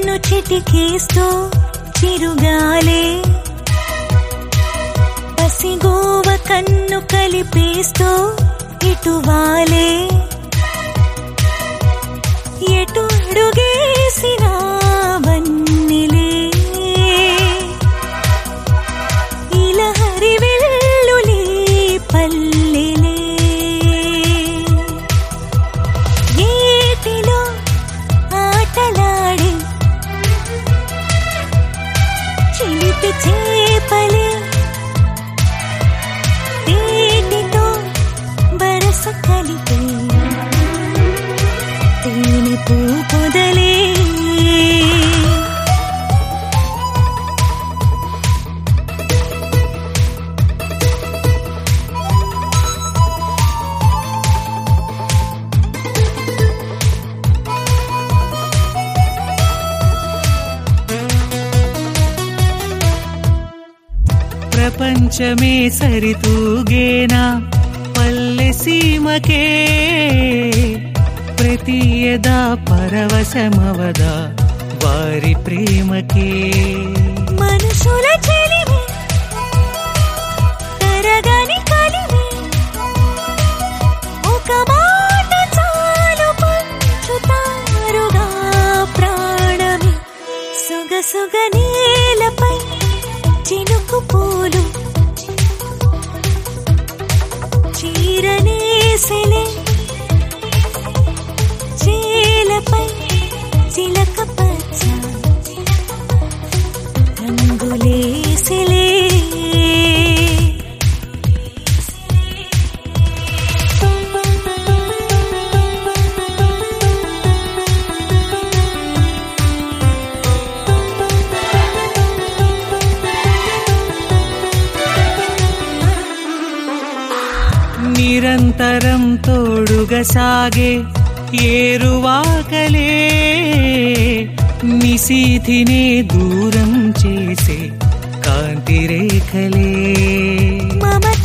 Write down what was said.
నన్ను చిటికేస్తూ చిరుగాలే పసిగోవ కన్ను కలిపేస్తూ ఇటువాలే ఎటు అడుగేసినా వన్నెలే ఇలా హరివెల్లులే పల్లెలే ఏటిలో ఆటలాడే చిలిపి చేపలే తేటితో బరస కలిపే తేనె పూ పొదలే ప్రపంచమే సరితూగేనా పల్లె సీమకే ప్రతి యదా పరవశమవదా వారి ప్రేమకే మనుషుల చెలిమి తరగని కలిమి ఒక మాట చాలు పంచుతారుగా ప్రాణమి సొగసుగ నేలపై చినుకు పూలు చీరనేసెలే చేలపై చిలక పచ్చ రంగులేసిలే నిరంతరం తోడుగా సాగే ఏరువాకలే నిశీధినే దూరం చేసే కాంతి రేఖలే మమత